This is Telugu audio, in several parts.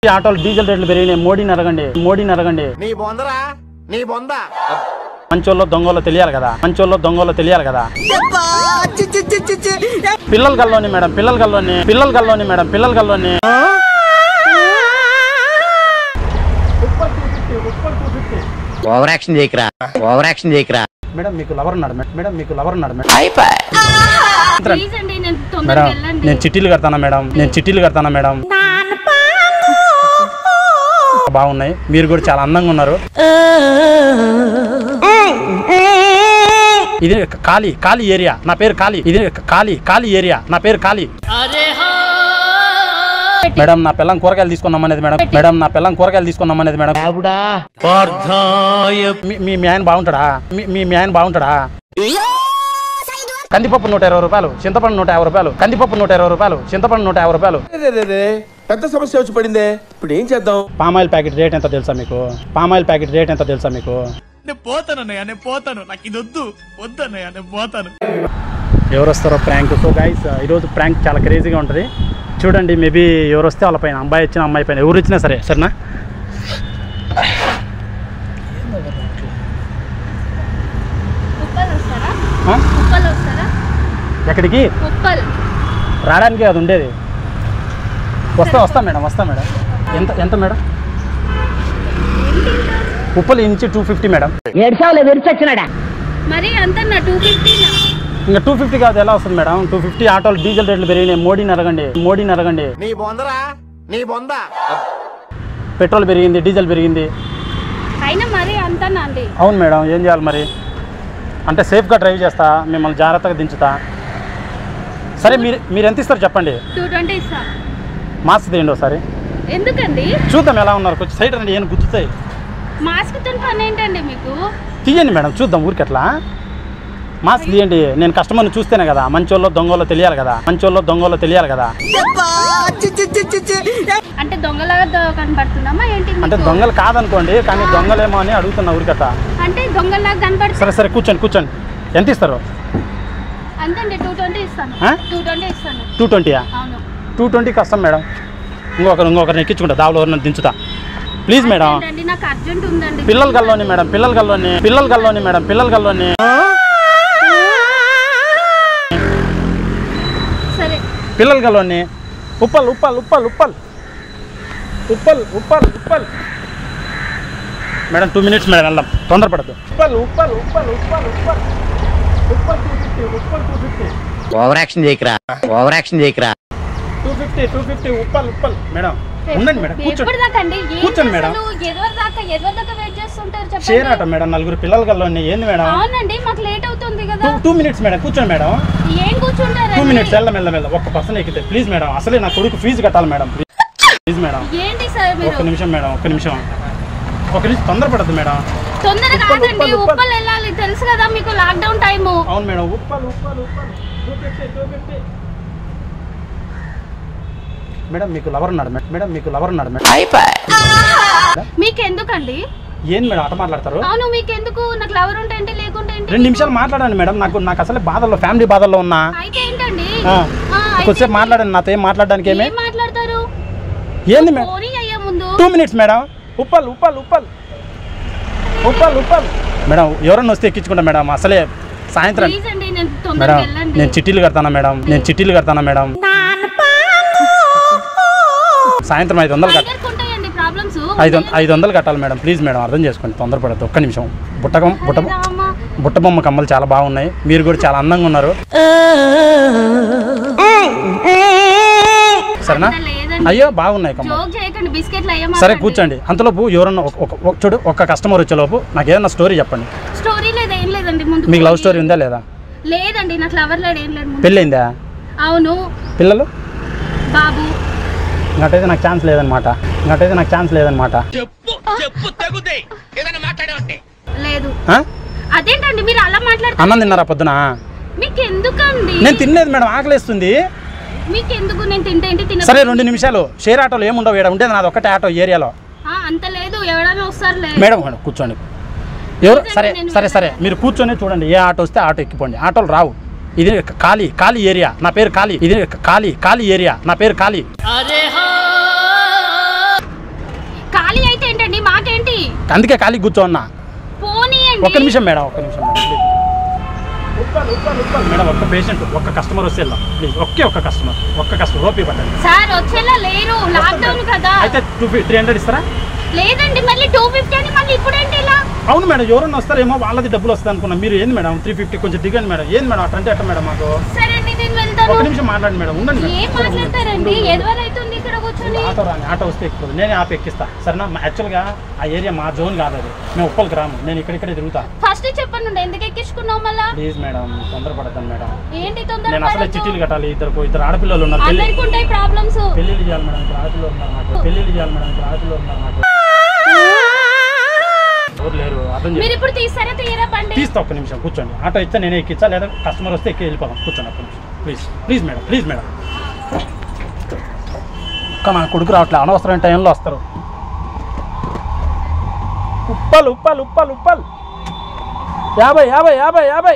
ఈ ఆటోలు డీజిల్ రేట్లు పెరిగినాయి మోడీని అడగండి మోడీని అడగండి నీ బొందరా నీ బొంద మంచోళ్ళో దొంగలో తెలియాలి కదా మంచోళ్ళో దొంగలో తెలియాలి కదా పిల్లల గల్లోని మేడం పిల్లల గల్లోని పిల్లల గల్లోని మేడం పిల్లల గల్లోని ఓవర్ యాక్షన్ చేయకరా ఓవర్ యాక్షన్ చేయకరా మేడం మీకు లవర్ ఉన్నాడు మేడం మేడం మీకు లవర్ ఉన్నాడు మేడం ప్లీజ్ అండి నేను తొందరగా మేడం వెళ్ళండి నేను చిట్టీలు కడతానా మేడం నేను చిట్టీలు కడతానా మేడం బాగున్నాయి మీరు కూడా చాలా అందంగా ఉన్నారు ఇది ఖాళీ ఖాళీ ఏరియా నా పేరు ఖాళీ ఇది ఖాళీ ఖాళీ ఏరియా నా పేరు ఖాళీ మేడం నా పిల్లం కూరగాయలు తీసుకున్నామనేది మేడం మేడం నా పిల్లం కూరగాయలు తీసుకున్నామనేది మేడం మీ- మీ మీ ఆయన బాగుంటాడా మీ- మీ మీ ఆయన బాగుంటాడా కందిపప్పు నూట ఇరవై రూపాయలు చింతపండు నూట యాభై రూపాయలు కందిపప్పు నూట ఇరవై రూపాయలు చింతపండు నూట యాభై రూపాయలు పెద్ద సమస్య వచ్చి పడిందే ఇప్పుడు ఏం చేద్దాం పామాయిల్ ప్యాకెట్ రేట్ ఎంత తెలుసా మీకు పామాయిల్ ప్యాకెట్ రేట్ ఎంత తెలుసా మీకు నేను పోతానన్నయ్య నేను పోతాను నాకు ఇది వద్దు వద్దన్నయ్య నేను పోతాను ఎవరు వస్తారో ప్రాంక్ సో గైస్ ఈరోజు ప్రాంక్ చాలా క్రేజీగా ఉంటుంది చూడండి మేబీ ఎవరు వస్తే వాళ్ళ పైన అమ్మాయి వచ్చిన అమ్మాయి పైన ఎవరు వచ్చినా సరే సరేనా ఉప్పల్ వస్తారా ఆ? ఉప్పల్ వస్తారా ఎక్కడికి ఉప్పల్ రావడానికి అది ఉండేది వస్తా వస్తా మేడం వస్తా మేడం ఎంత ఎంత మేడం ఉప్పల్ ఇంచి టూ ఫిఫ్టీ మేడం ఏడ్చావులే విరిచొచ్చినాడా మరి అంత నా టూ ఫిఫ్టీనా ఇంకా టూ ఫిఫ్టీ కాదు ఎలా వస్తుంది మేడం టూ ఫిఫ్టీ ఆటోలు డీజిల్ రేట్లు పెరిగినాయి మోడీని అడగండి మోడీని అడగండి నీ బొందరా నీ బొంద పెట్రోల్ పెరిగింది డీజిల్ పెరిగింది అయినా మరి అంతనా అండి అవును మేడం ఏం చేయాలి మరి అంటే సేఫ్గా డ్రైవ్ చేస్తా మిమ్మల్ని జాగ్రత్తగా దించుతా సరే మీరు మీరు ఎంత ఇస్తారు చెప్పండి టూ ట్వంటీ ఇస్తా మాస్క్ తీయండి ఒకసారి ఎందుకండి చూద్దాం ఎలా ఉన్నారు కొంచెం సైడ్ రండి ఏం గుర్తుతాయి మాస్క్ తో పని ఏంటండి మీకు తీయండి మేడం చూద్దాం ఊరికి ఎట్లా మాస్క్ తీయండి నేను కస్టమర్ని చూస్తేనే కదా మంచోళ్ళో దొంగలో తెలియాలి కదా మంచోళ్ళో దొంగలో తెలియాలి కదా అంటే దొంగలాగా ద- కనబడుతున్నామా ఏంటి అంటే మీకు? దొంగలు కాదనుకోండి కానీ దొంగలేమో అని అడుగుతున్నా ఊరికట్ట అంటే దొంగలాగా కనబడుతుంది సరే సరే కూర్చోండి కూర్చోండి ఎంత ఇస్తారు అంతండి టూ ట్వంటీ ఇస్తాను ఆ? టూ ట్వంటీ ఇస్తాను టూ ట్వంటీయా అవును టూ ట్వంటీ కష్టం మేడం ఇంకొకరు ఇంకొకరిని ఎక్కించుకుంటా దావలో ఎవరిని దించుతా ప్లీజ్ మేడం ఏంటండి నాకు అర్జెంట్ ఉందండి పిల్లల గల్లోని మేడం పిల్లల గల్లోని పిల్లల గల్లోని మేడం పిల్లల గల్లోని సరే పిల్లల గల్లోని Uppal Uppal Uppal Uppal Uppal Uppal Uppal madam two minutes madam వెళ్దాం తొందరపడద్దు Uppal Uppal Uppal Uppal Uppal Uppal two fifty Uppal two fifty over action చేయకరా ఓవర్ యాక్షన్ చేయకరా two fifty two fifty Uppal Uppal madam ఉండండి మేడం ఎప్పుడు కూర్చోండి దాకా అండి ఏం కూర్చోండి మేడం. అసలు ఎవరి దాకా ఎవరి దాకా వెయిట్ చేస్తుంటారు షేర్ చెప్పండి ఆట మేడం నలుగురు పిల్లల గల్లోని ఏంది మేడం అవునండి మాకు లేట్ అవుతుంది కదా టూ టూ మినిట్స్ మేడం కూర్చోండి మేడం ఏం టూ కూర్చుంటారండి మినిట్స్ వెళ్ళ మెల్ల మెల్ల ఒక్క పర్సన్ ఎక్కితే ప్లీజ్ మేడం అసలే నా కొడుకు ఫీజు కట్టాలి మేడం ప్లీజ్ మేడం ఏంటి సార్ ఒక్క మీరు నిమిషం మేడం ఒక్క నిమిషం ఒక నిమిషం తొందరపడద్దు మేడం తొందరగా ఉప్పల్, కాదండి ఉప్పల్, ఉప్పల్. ఉప్పల్ వెళ్ళాలి తెలుసు కదా మీకు లాక్డౌన్ టైము అవును madam Uppal Uppal Uppal two fifty two fifty madam మీకు లవర్ ఉన్నాడు మేడం మేడం మీకు లవర్ ఉన్నాడు మేడం మీకు ఎందుకండి ఏం మేడం అట మాట్లాడతారు అవును మీకు ఎందుకు నాకు లవర్ ఉంటే ఏంటి లేకుంటే ఏంటి రెండు నిమిషాలు మాట్లాడండి మేడం నాకు నాకు అసలే బాధల్లో ఫ్యామిలీ బాధల్లో ఉన్నా అయితే ఏంటండి ఆ, ఆ, అయితే కొద్దిసేపు మాట్లాడండి నాతో ఏం మాట్లాడడానికి ఏమి ఏం మాట్లాడతారు ఏంది మేడం ఫోనింగ్ అయ్యే ముందు two minutes madam Uppal Uppal Uppal Uppal Uppal madam ఎవరన్నా వస్తే ఎక్కించుకుంటా మేడం అసలే సాయంత్రం ప్లీజ్ అండి నేను మేడం తొందరగా వెళ్ళండి నేను చిట్టీలు కడతానా మేడం నేను చిట్టీలు కడతానా మేడం సాయంత్రం ఐదు వందలు కట్ట దగ్గరకుంటాయండి ప్రాబ్లమ్స్ ఐదు వం- ఐదు వందలు కట్టాలి మేడం ప్లీజ్ మేడం అర్థం చేసుకోండి తొందరపడద్దు ఒక్క నిమిషం బుట్టకం బుట్ట బుట్టబొమ్మ కమ్మలు చాలా బాగున్నాయి మీరు కూడా చాలా అందంగా ఉన్నారు సరేనా లేదండి అయ్యో బాగున్నాయి కమ్మలు జోక్ చేయకండి బిస్కెట్లు అయ్యా సరే కూర్చోండి అంతలోపు ఎవరన్నా ఒక- ఒక- ఒక- చూడు ఒక కస్టమర్ వచ్చేలోపు నాకు ఏదైనా స్టోరీ చెప్పండి స్టోరీ లేదు ఏం లేదండి ముందు మీకు లవ్ స్టోరీ ఉందా లేదా లేదండి నాకు లవర్ లేడు ఏం లేదు ముందు. పెళ్ళైందా అవును పిల్లలు బాబు ఇంకటైతే నాకు ఛాన్స్ లేదనమాట ఇంకటైతే నాకు ఛాన్స్ లేదనమాట చెప్పు చెప్పు తగుదే ఏదైనా మాట్లాడమంటే లేదు ఆ? అదేంటండి మీరు అలా మాట్లాడుతారు అన్నం తిన్నారా పొద్దున మీకు ఎందుకండి నేను తినలేదు మేడం ఆకలేస్తుంది మీకు ఎందుకు నేను తింటే ఏంటి తిన సరే రెండు నిమిషాలు షేర్ ఆటోలో ఏముండవు ఇక్కడ ఉండేది నాది ఒకటే ఆటో ఏరియాలో ఆ, అంత లేదు ఎవరైనా వస్తారులే మేడం మేడం కూర్చోండి ఎవరు సరే సరే సరే మీరు కూర్చొని చూడండి ఏ ఆటో వస్తే ఆటో ఎక్కిపోండి ఆటోలు రావు ఇది ఖాళీ ఖాళీ ఏరియా నా పేరు ఖాళీ ఇది ఖాళీ ఖాళీ ఏరియా నా పేరు ఖాళీ అందుకే ఖాళీ కూర్చోన్నా పోనీయండి ఒక్క నిమిషం మేడం ఒక్క నిమిషం madam please. Uppal Uppal Uppal madam ఒక్క పేషెంట్ ఒక్క కస్టమర్ వస్తే వెళ్దాం ప్లీజ్ ఒకే ఒక్క కస్టమర్ ఒక్క కస్టమర్ ఓపీ పట్టండి సార్ వచ్చేలా లేరు లాక్డౌన్ కదా అయితే టూ త్రీ హండ్రెడ్ ఇస్తారా లేదండి మళ్ళీ టూ ఫిఫ్టీ అని మళ్ళీ ఇప్పుడేంటి ఇలా అవును మేడం ఎవరన్నా వస్తారేమో వాళ్ళది డబ్బులు వస్తుంది అనుకున్నా మీరు ఏంది మేడం త్రీ ఫిఫ్టీ కొంచెం దిగండి మేడం ఏంది మేడం అట్లా అంటే అట్ట మేడం మాకు సరే అండి నేను ఒక వెళ్తాను నిమిషం మాట్లాడండి మేడం ఉండండి మేడం. ఏం మాట్లాడతారండి ఎదువరైతుంది ఇక్కడ కూర్చొని ఆటో రాని ఆటో వస్తే ఎక్కువ నేనే ఆపి ఎక్కిస్తా సరేనా యాక్చువల్గా ఆ ఏరియా మా జోన్ కాదు అది మేము ఉప్పలకి రాము నేను ఇక్కడిక్కడే తిరుగుతా ఫస్ట్ చెప్పండి ఎందుకు ఎక్కించుకున్నావు మళ్ళా ప్లీజ్ మేడం తొందరపడతాను మేడం ఏంటి నేను అసలే తొందర చిట్టీలు కట్టాలి ఇద్దరు ఇద్దరు ఆడపిల్లలు ఉన్నారు పెళ్లి అందరికి ఉంటాయి ప్రాబ్లమ్స్ పెళ్ళిళ్ళు చేయాలి మేడం ఇద్దరు ఆడపిల్లలు ఉన్నారు నాకు పెళ్ళిళ్ళు చేయాలి మేడం ఇద్దరు ఆడపిల్లలు ఉన్నారు నాకు ఎవరు లేరు అర్థం మీరు చేసి ఇప్పుడు తీస్తారా తీయరా బండి తీస్తా ఒక్క నిమిషం కూర్చోండి ఆటో ఇస్తే నేనే ఎక్కించా లేదా కస్టమర్ వస్తే ఎక్కి వెళ్ళిపోదాం కూర్చోండి ఒక్క నిమిషం please please madam please madam ఒక్క నా కొడుకు రావట్లే అనవసరమైన టైంలో వస్తారు ఉప్పల్ ఉప్పల్ ఉప్పల్ ఉప్పల్ యాభై యాభై యాభై యాభై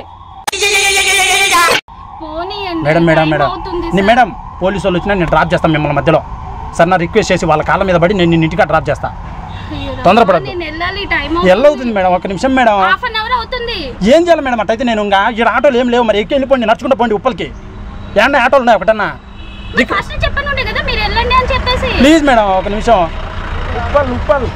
పోనీయండి మేడం మేడం టైం మేడం అవుతుంది నీ సార్. మేడం పోలీసు వాళ్ళు వచ్చినా నేను డ్రాప్ చేస్తాను మిమ్మల్ని మధ్యలో సార్ నా రిక్వెస్ట్ చేసి వాళ్ళ కాళ్ళ మీద పడి నేను నిన్ను ఇంటికి డ్రాప్ చేస్తా అయ్యో రామా, తొందరపడద్దు. నేను వెళ్ళాలి టైం ఎల్లవుతుంది మేడం ఒక నిమిషం మేడం హాఫ్ అన్ అవర్ అవుతుంది ఏం చేయాలి మేడం అట్టయితే నేను ఇంకా ఇక్కడ ఆటోలు ఏం లేవు మరి ఎక్కి వెళ్ళిపోండి నడుచుకుంటూ పోండి ఉప్పలకి ఏమన్నా ఆటోలు ఉన్నాయి ఒకటన్నా మీరు ఫస్ట్ చెప్పండి ఉండే కదా మీరు వెళ్ళండి అని చెప్పేసి ప్లీజ్ మేడం ఒక నిమిషం ఉప్పల్ ఉప్పల్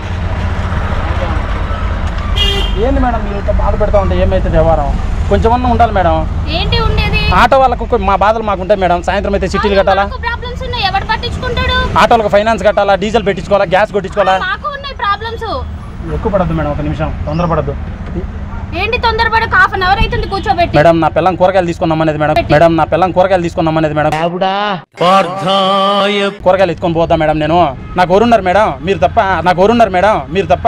ఏంది మేడం మీరు ఇంత బాధ పెడతా ఉంటే ఏమైతే వ్యవహారం కొంచెమన్నా ఉండాలి మేడం ఏంటి ఉండేది ఆటో వాళ్ళకు కొ- మా బాధలు మాకు ఉంటాయి మేడం సాయంత్రం అయితే చిట్టీలు కట్టాలా ప్రాబ్లమ్స్ ఉన్నాయి ఎవరు పట్టించుకుంటాడు ఆటోలకు ఫైనాన్స్ కట్టాలా డీజిల్ పెట్టించుకోవాలా గ్యాస్ కొట్టించుకోవాలా మాకు ఉన్నాయి ప్రాబ్లమ్స్ ఎక్కువ పడద్దు మేడం ఒక నిమిషం తొందరపడద్దు ఏంటి తొందరపడక హాఫ్ అన్ అవర్ అవుతుంది కూర్చోబెట్టి మేడం నా పిల్లం కూరగాయలు తీసుకున్నాం అనేది మేడం మేడం నా పిల్లం కూరగాయలు తీసుకున్నాం అనేది మేడం కూరగాయలు ఎత్తుకొని పోతా మేడం నేను నాకు ఎవరున్నారు మేడం మీరు తప్ప నాకు ఎవరున్నారు మేడం మీరు తప్ప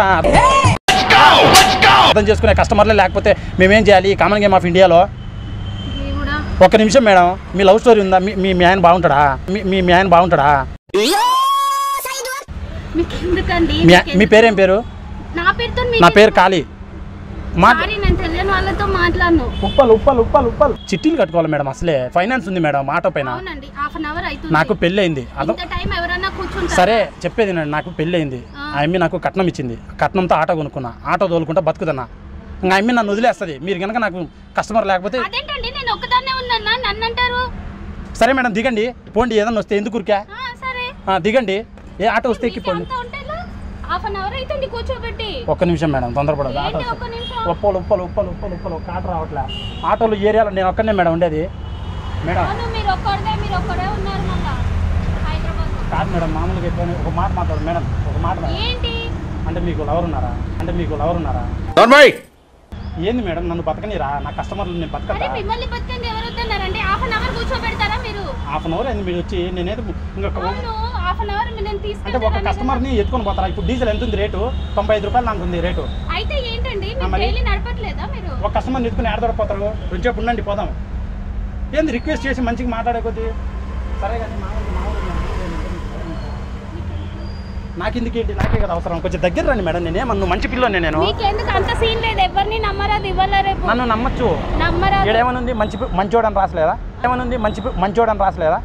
అర్థం చేసుకునే కస్టమర్లే లేకపోతే మేమేం చేయాలి ఈ కామన్ గేమ్ ఆఫ్ ఇండియాలో దేవుడా ఒక్క నిమిషం మేడం మీ లవ్ స్టోరీ ఉందా మీ మీ మీ ఆయన బాగుంటాడా మీ మీ మీ ఆయన బాగుంటాడా మీకు ఎందుకండి మీ మీకు మీ పేరేం పేరు నా పేరుతో నా పేరు కాళీ మా సారీ నేను తెలియని వాళ్ళతో మాట్లాడను ఉప్పలు ఉప్పలు ఉప్పలు ఉప్పలు చిట్టీలు కట్టుకోవాలి మేడం అసలే ఫైనాన్స్ ఉంది మేడం ఆటో పైన అవునండి హాఫ్ అన్ అవర్ అవుతుంది నాకు పెళ్ళి అయింది అర్థం ఇంత టైం ఎవరన్నా కూర్చుంటారు సరే చెప్పేది నేను నాకు పెళ్ళి అయింది ఆ. ఆ అమ్మి నాకు కట్నం ఇచ్చింది కట్నంతో ఆటో కొనుక్కున్నా ఆటో తోలుకుంటా బతుకుతున్నా ఇంకా అమ్మి నన్ను వదిలేస్తుంది మీరు కనుక నాకు కస్టమర్ లేకపోతే అదేంటండి నేను ఒక్కదాన్నే ఉన్నానా నన్ను అంటారు సరే మేడం దిగండి పోండి ఏదన్నా వస్తే ఎందుకు ఉరికా ఆ, సరే ఆ, దిగండి ఏ ఆటో వస్తే ఎక్కిపోండి అంత ఉంటే హాఫ్ అన్ అవర్ అవుతుంది కూర్చోబెట్టి ఒక్క నిమిషం మేడం తొందరపడదు ఆటో ఏంటి వస్తే. ఒక్క నిమిషం ఉప్పలు ఉప్పలు ఉప్పలు ఉప్పలు ఉప్పలు ఒక ఆటో రావట్లే ఆటోలు ఏరియాలో నేను ఒక్కనే మేడం ఉండేది మేడం అవును మీరు ఒక్కడే మీరు ఒక్కడే ఉన్నారు మళ్ళా హైదరాబాద్ కాదు మేడం మామూలుగా ఎప్పుడైనా ఒక మాట మాట్లాడు మేడం ఒక మాట మేడం. ఏంటి అంటే మీకు లవర్ ఉన్నారా అంటే మీకు లవర్ ఉన్నారా నార్మల్ ఏంది మేడం నన్ను బతకనిరా నా కస్టమర్లు నేను అరే బతకతా మిమ్మల్ని బతికండి ఎవరు వద్దన్నారండి హాఫ్ అన్ అవర్ కూర్చోబెడతారా మీరు హాఫ్ అన్ అవర్ అయింది మీరు వచ్చి నేనేదో ఇంకొక అవును హాఫ్ అన్ అవర్ నేను అంటే ఒక తీసుకెళ్తాను కస్టమర్ని ఎత్తుకొని పోతారా ఇప్పుడు డీజిల్ ఎంత ఉంది రేటు తొంభై ఐదు రూపాయలు నాకు ఉంది రేటు అయితే ఏంటండి ఆ, మీరు మరి? డైలీ నడపట్లేదా మీరు ఒక కస్టమర్ని ఎత్తుకుని ఆడదొడపోతారు కొంచెం ఉండండి పోదాం ఏంది రిక్వెస్ట్ చేసి మంచిగా మాట్లాడే కొద్దీ సరే కానీ మామూలుగా మామూలుగా నాకు ఎందుకేంటి నాకే కదా అవసరం కొంచెం దగ్గర రండి మేడం నేనేమన్నా మంచి పిల్లని నేను మీకెందుకు అంత సీన్ లేదు ఎవరిని నమ్మరాదు ఇవ్వాల రేపు నన్ను నమ్మచ్చు నమ్మరాదు ఏడేమనుంది మంచి పి- మంచోడని రాసలేదా ఏమనుంది మంచి పి- మంచోడని రాసలేదా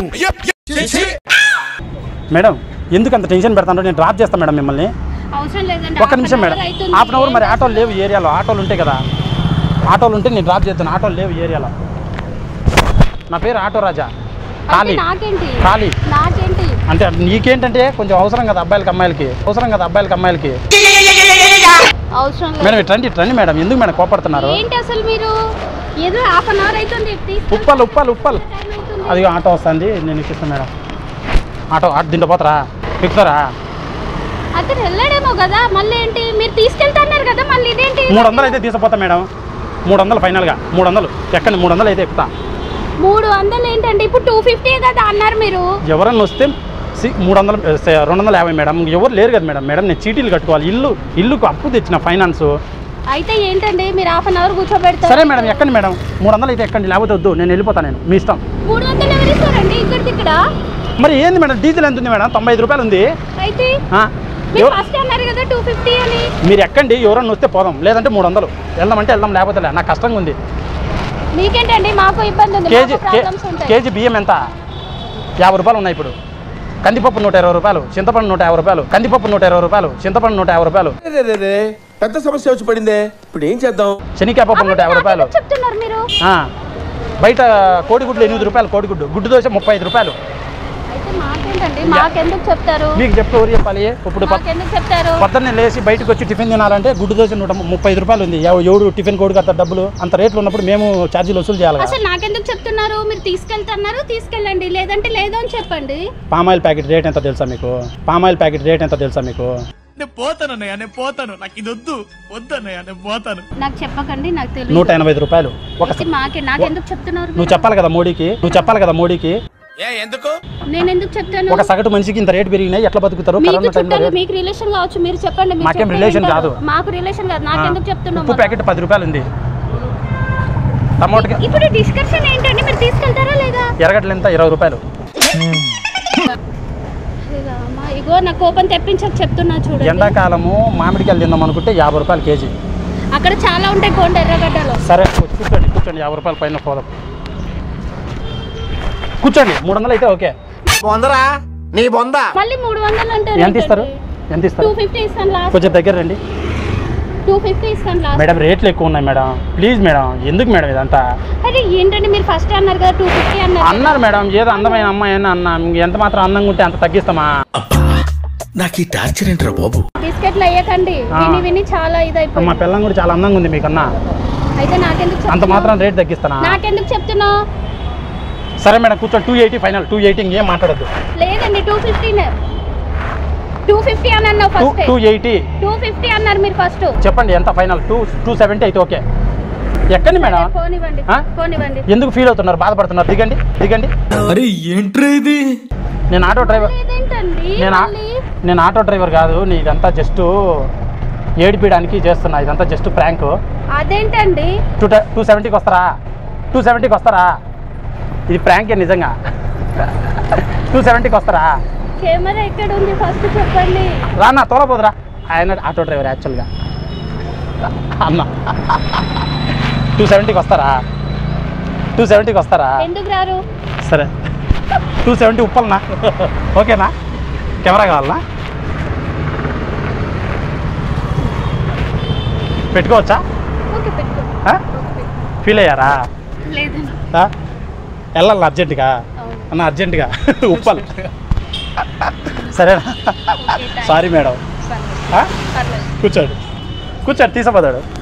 మేడం ఎందుకు అంత టెన్షన్ పెడతాను నేను డ్రాప్ చేస్తాను మేడం మిమ్మల్ని అవసరం లేదండి ఒక్క నిమిషం మేడం హాఫ్ అన్ అవర్ మరి ఆటోలు లేవు ఏరియాలో ఆటోలు ఉంటాయి కదా ఆటోలు ఉంటే నేను డ్రాప్ చేస్తాను ఆటోలు లేవు ఏరియాలో నా పేరు ఆటో రాజా ఖాళీ నాకేంటి ఖాళీ నాకేంటి అంటే నీకేంటంటే కొంచెం అవసరం కదా అబ్బాయిలకి అమ్మాయిలకి అవసరం కదా అబ్బాయిలకి అమ్మాయిలకి అవసరం లేదు మేడం ఇటు రండి ఇటు రండి మేడం ఎందుకు మేడం కోపడుతున్నారు ఏంటి అసలు మీరు ఏదో హాఫ్ అన్ అవర్ అవుతుంది తీసుకెళ్తే ఉప్పల్ ఉప్పల్ ఉప్పల్ టైం అవుతుంది అది ఆటో వస్తుంది నేను ఎక్కిస్తాను మేడం ఆటో ఆటో దీంట్లో పోతారా ఎక్కుతారా అతను వెళ్ళాడేమో కదా మళ్ళీ ఏంటి మీరు తీసుకెళ్తున్నారు కదా మళ్ళీ ఇదేంటి మూడు వందలు అయితే తీసుకుపోతా మేడం మూడు వందలు ఫైనల్గా మూడు వందలు ఎక్కండి మూడు వందలు అయితే ఎక్కుతా మూడు వందలు ఏంటండి ఇప్పుడు టూ ఫిఫ్టీ కదా అన్నారు మీరు ఎవరన్నా వస్తే సి మూడు వందలు సే, రెండు వందల యాభై మేడం ఎవరు లేరు కదా మేడం మేడం నేను చీటీలు కట్టుకోవాలి ఇల్లు ఇల్లుకు అప్పు తెచ్చిన ఫైనాన్స్ అయితే ఏంటండి మీరు హాఫ్ అన్ అవర్ కూర్చోబెడతారు సరే మేడం ఎక్కండి మేడం మూడు వందలు అయితే ఎక్కండి లేకపోతే వద్దు నేను వెళ్ళిపోతాను నేను మీ ఇష్టం మూడు వందలు ఎవరు ఇస్తారండి ఇక్కడికి ఇక్కడ మరి ఏంది మేడం డీజిల్ ఎంత ఉంది మేడం తొంభై ఐదు రూపాయలు ఉంది అయితే ఆ, మీరు ఎవ- ఫస్ట్ అన్నారు కదా టూ ఫిఫ్టీ అని మీరు ఎక్కండి ఎవరన్నా వస్తే పోదాం లేదంటే మూడు వందలు వెళ్దామంటే వెళ్దాం లేకపోతే లే నాకు కష్టంగా ఉంది మీకేంటండి మాకు ఇబ్బంది ఉంది కేజీ మాకు కే- ప్రాబ్లమ్స్ ఉంటాయి కేజీ బియ్యం ఎంత యాభై రూపాయలు ఉన్నాయి ఇప్పుడు కందిపప్పు నూట ఇరవై రూపాయలు చింతపండు నూట యాభై రూపాయలు కందిపప్పు నూట ఇరవై రూపాయలు చింతపండు నూట యాభై రూపాయలు రే, రే, రే, పెద్ద సమస్య వచ్చి పడిందే ఇప్పుడు ఏం చేద్దాం శనికాయ పప్పు నూట యాభై రూపాయలు నాకెందుకు చెప్తున్నారు మీరు ఆ, బయట కోడిగుడ్లు ఎనిమిది రూపాయలు కోడిగుడ్డు గుడ్డు దోశ ముప్పై ఐదు రూపాయలు అయితే మాకేంటండి మాకెందుకు చెప్తారు మీకు చెప్తే ఊరు చెప్పాలి ఇప్పుడు ప- మాకెందుకు చెప్తారు పొద్దున్నే లేచి బయటకు వచ్చి టిఫిన్ తినాలంటే గుడ్డు దోశ నూట ముప్పై ఐదు రూపాయలు ఉంది ఎవ- ఎవడు టిఫిన్ కోడికి అంత డబ్బులు అంత రేట్లు ఉన్నప్పుడు మేము ఛార్జీలు వసూలు చేయాలి కదా అసలు నాకెందుకు చెప్తున్నారు మీరు తీసుకెళ్తున్నారు తీసుకెళ్ళండి లేదంటే లేదు అని చెప్పండి పామాయిల్ ప్యాకెట్ రేట్ ఎంత తెలుసా మీకు పామాయిల్ ప్యాకెట్ రేట్ ఎంత తెలుసా మీకు నేను పోతాను అన్నయ్య నేను పోతాను నాకు ఇది వద్దు వద్దు అన్నయ్య నేను పోతాను నాకు చెప్పకండి నాకు తెలియదు నూట ఎనభై ఐదు రూపాయలు ఒక అయితే మాకే నాకెందుకు చెప్తున్నారు నువ్వు చెప్పాలి కదా మోడీకి నువ్వు చెప్పాలి కదా మోడీకి ఏ ఎందుకు నేను ఎందుకు చెప్తాను ఒక సగటు మనిషికి ఇంత రేట్ పెరిగినాయి ఎట్లా బతుకుతారు మీకు కరోనా టైంలో చుట్టాలు రేట్ మీకు రిలేషన్ కావచ్చు మీరు చెప్పండి మీరు మాకేం చెప్తే relation వింటారు. కాదు. మాకు రిలేషన్ కాదు నాకెందుకు చెప్తున్నావు ఉప్పు ప్యాకెట్ పది రూపాయలు ఉంది టమోటా ఇప్పుడు డిస్కషన్ ఏంటండి మీరు తీసుకెళ్తారా లేదా ఎరగడ్లు ఎంత ఇరవై రూపాయలు రామా, ఇగో నా కోపం తెప్పించక చెప్తున్నా చూడండి ఎండాకాలము మామిడికాయలు తిందాం అనుకుంటే యాభై రూపాయలు కేజీ అక్కడ చాలా ఉంటాయి కొండ ఎర్రగడ్డలు సరే కూర్చోండి కూర్చోండి యాభై రూపాయల పైన పోదాం కూర్చోండి మూడు వందలు అయితే ఓకే బొందరా నీ బొంద మళ్ళీ మూడు వందలు అంటారు ఎంత ఇస్తారు ఎంత టూ ఇస్తారు ఫిఫ్టీ ఇస్తాను లాస్ట్ కొంచెం దగ్గర రండి టూ ఫిఫ్టీ ఇస్తాను లాస్ట్ మేడం రేట్లు ఎక్కువ ఉన్నాయి మేడం ప్లీజ్ మేడం ఎందుకు మేడం ఇదంతా అరే ఏంటండి మీరు ఫస్ట్ అన్నారు కదా టూ ఫిఫ్టీ అన్నారు అన్నారు మేడం ఏదో అందమైన అమ్మాయి అని అన్నా ఎంత మాత్రం అందంగా ఉంటే అంత తగ్గిస్తామా నాకు ఈ టార్చర్ ఏంట్రా బాబు బిస్కెట్లు అయ్యకండి ఆ. విని విని చాలా మా ఇదైపోయింది పిల్లం కూడా చాలా అందంగా ఉంది మీకన్నా అయితే నాకెందుకు అంత చెప్తున్నావు? మాత్రం రేట్ తగ్గిస్తానా నాకెందుకు చెప్తున్నావు సరే మేడం కూర్చోండి two eighty final two eighty ఏం మాట్లాడద్దు లేదండి టూ ఫిఫ్టీనే టూ ఫిఫ్టీ అని అన్నావు two first two eighty two fifty అన్నారు మీరు ఫస్ట్ చెప్పండి ఎంత ఫైనల్ టూ టూ సెవెంటీ అయితే ఓకే ఎక్కండి మేడం పోనివ్వండి ఆ? పోనివ్వండి ఎందుకు ఫీల్ అవుతున్నారు బాధపడుతున్నారు దిగండి దిగండి అరే ఏంట్రా ఇది నేను ఆటో డ్రైవర్ లేదేంటండి నేను ఆ- మళ్ళీ? నేను ఆటో డ్రైవర్ కాదు నీ ఇదంతా జస్ట్ ఏడిపించడానికి చేస్తున్నా ఇదంతా జస్ట్ ప్రాంక్ అదేంటండి టూ టూ సెవెంటీకి వస్తారా టూ సెవెంటీకి వస్తారా ఇది ప్రాంకే నిజంగా టూ సెవెంటీకి వస్తారా కెమెరా ఎక్కడ ఉంది ఫస్ట్ చెప్పండి రాన్న తోలపోదురా ఆయన ఆటో డ్రైవర్ యాక్చువల్గా అన్న టూ సెవెంటీకి వస్తారా టూ సెవెంటీకి వస్తారా ఎందుకు రారు సరే టూ సెవెంటీ ఉప్పలనా ఓకేనా కెమెరా కావాలనా పెట్టుకోవచ్చా ఓకే పెట్టుకో ఆ? ఫీల్ అయ్యారా లేదండి ఆ? వెళ్ళాలి అర్జెంటుగా అవును. అన్న అర్జెంటుగా ఉప్పల్ సరేనా ఓకే, థాంక్స్. సారీ మేడం పర్లేదు. ఆ? పర్లేదు కూర్చోండి కూర్చోండి తీసపోతాడు